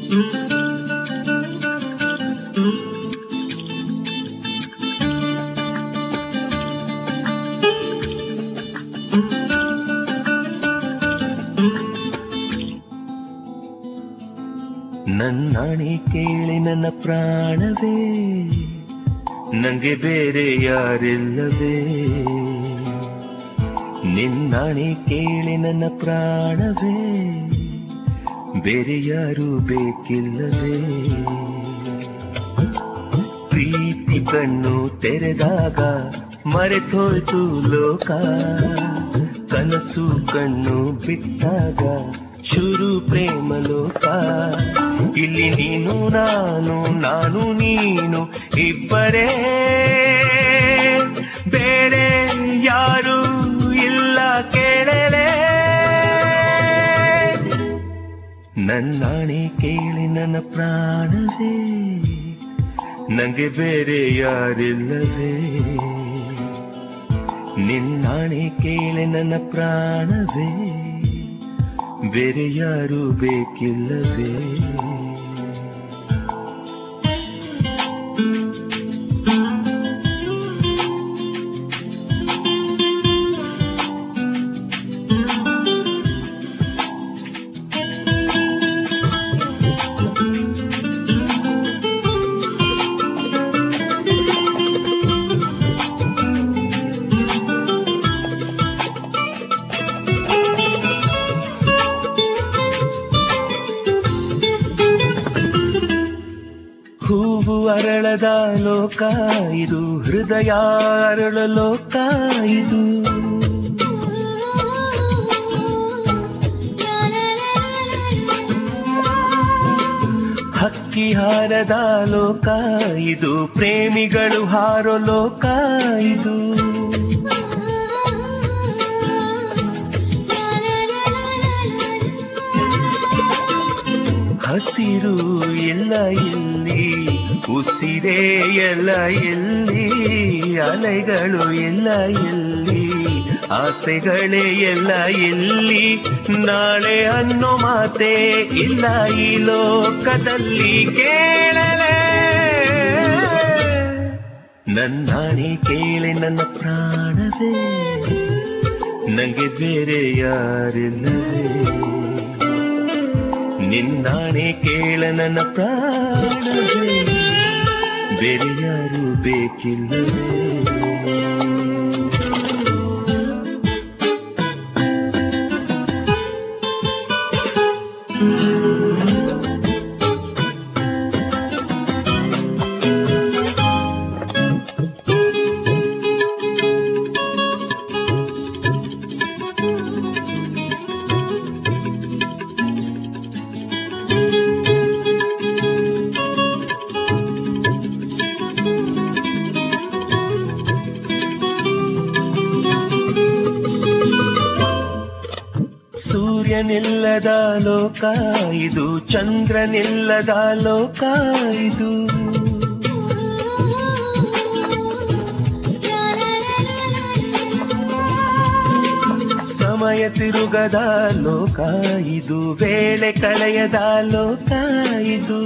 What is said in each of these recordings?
ನನ್ನಾಣಿ ಕೇಳಿ ನನ್ನ ಪ್ರಾಣವೇ ನಂಗೆ ಬೇರೆ ಯಾರಿಲ್ಲವೇ ನಿನ್ನಾಣಿ ಕೇಳಿ ನನ್ನ ಪ್ರಾಣವೇ ಬೇರೆ ಯಾರು ಬೇಕಿಲ್ಲವೇ ಪ್ರೀತಿ ಕಣ್ಣು ತೆರೆದಾಗ ಮರೆತೋಯ್ತು ಲೋಕ ಕನಸು ಕಣ್ಣು ಬಿಟ್ಟಾಗ ಶುರು ಪ್ರೇಮ ಲೋಕ ಇಲ್ಲಿ ನೀನು ನಾನು ನಾನು ನೀನು ಇಬ್ಬರೇ ಬೇರೆ ಯಾರು ಇಲ್ಲ ಕೇಳಲೇ ನನ್ನಾಣೆ ಕೇಳಿ ನನ್ನ ಪ್ರಾಣವೇ ನಂಗೆ ಬೇರೆ ಯಾರಿಲ್ಲವೇ ನಿನ್ನಾಣೆ ಕೇಳಿ ನನ್ನ ಪ್ರಾಣವೇ ಬೇರೆ ಯಾರು ಬೇಕಿಲ್ಲವೇ ಹೂವು ಅರಳದ ಲೋಕ ಇದು ಹೃದಯ ಅರಳ ಲೋಕ ಇದು ಹಕ್ಕಿ ಹಾರದ ಲೋಕ ಇದು ಪ್ರೇಮಿಗಳು ಹಾರೋ ಲೋಕ ಇದು ಹಸಿರು ಎಲ್ಲ ಎಲ್ಲಿ ಉಸಿರೇ ಎಲ್ಲ ಎಲ್ಲಿ ಅಲೆಗಳು ಎಲ್ಲ ಎಲ್ಲಿ ಆಸೆಗಳೇ ಎಲ್ಲ ಎಲ್ಲಿ ನಾಳೆ ಅನ್ನೋ ಮಾತೆ ಇಲ್ಲ ಈ ಲೋಕದಲ್ಲಿ ಕೇಳಲೇ ನನ್ನಾಣಿ ಕೇಳಿ ನನ್ನ ಪ್ರಾಣವೇ ನಂಗೆ ಬೇರೆ ಯಾರಿಲ್ಲವೇ ನಿನ್ನಾಣೆ ಕೇಳ ನನ್ನ ಪ್ರಾಣವೇ ಬೇರೆ ಯಾರು ಬೇಕಿಲ್ಲವೇ ಸೂರ್ಯನಿಲ್ಲದ ಲೋಕ ಇದು ಚಂದ್ರನಿಲ್ಲದ ಲೋಕ ಇದು ಸಮಯ ತಿರುಗದ ಲೋಕ ಇದು ವೇಳೆ ಕಳೆಯದ ಲೋಕ ಇದು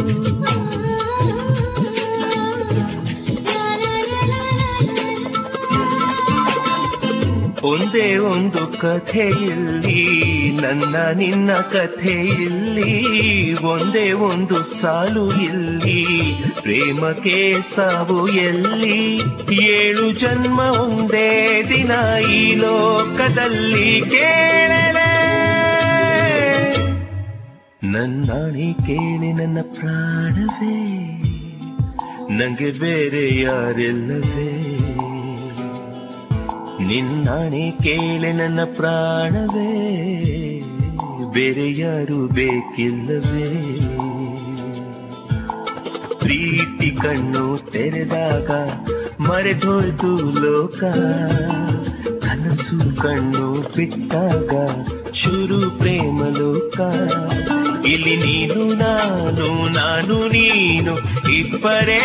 ಒಂದೇ ಒಂದು ಕಥೆ ಇಲ್ಲಿ ನನ್ನ ನಿನ್ನ ಕಥೆ ಇಲ್ಲಿ ಒಂದೇ ಒಂದು ಸಾಲು ಇಲ್ಲಿ ಪ್ರೇಮಕ್ಕೆ ಸಾವು ಎಲ್ಲಿ ಏಳು ಜನ್ಮ ಒಂದೇ ದಿನ ಈ ಲೋಕದಲ್ಲಿ ಕೇಳಲೇ ನನ್ನಾಣಿ ಕೇಳಿ ನನ್ನ ಪ್ರಾಣವೇ ನಂಗೆ ಬೇರೆ ಯಾರಿಲ್ಲವೇ ನಿನ್ನಾಣೆ ಕೇಳಿ ನನ್ನ ಪ್ರಾಣವೇ ಬೇರೆ ಯಾರು ಬೇಕಿಲ್ಲವೇ ಪ್ರೀತಿ ಕಣ್ಣು ತೆರೆದಾಗ ಮರೆತೋಯ್ತು ಲೋಕ ಕನಸು ಕಣ್ಣು ಬಿಟ್ಟಾಗ ಶುರು ಪ್ರೇಮ ಲೋಕ ಇಲ್ಲಿ ನೀನು ನಾನು ನಾನು ನೀನು ಇಬ್ಬರೇ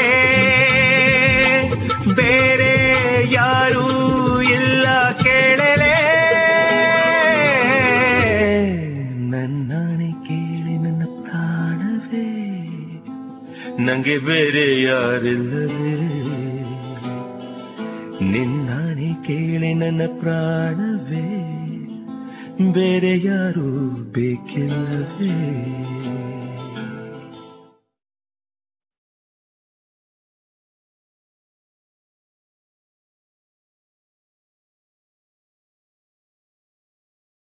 ಬೇರೆ ಯಾರೂ ಇಲ್ಲ ಕೇಳಲೇ ನನ್ನಾಣೆ ಕೇಳಿ ನನ್ನ ಪ್ರಾಣವೇ ನಂಗೆ ಬೇರೆ ಯಾರಿಲ್ಲವೇ ನಿನ್ನಾನೆ ಕೇಳಿ ನನ್ನ ಪ್ರಾಣವೇ ಬೇರೆ ಯಾರು ಬೇಕಿಲ್ಲವೇ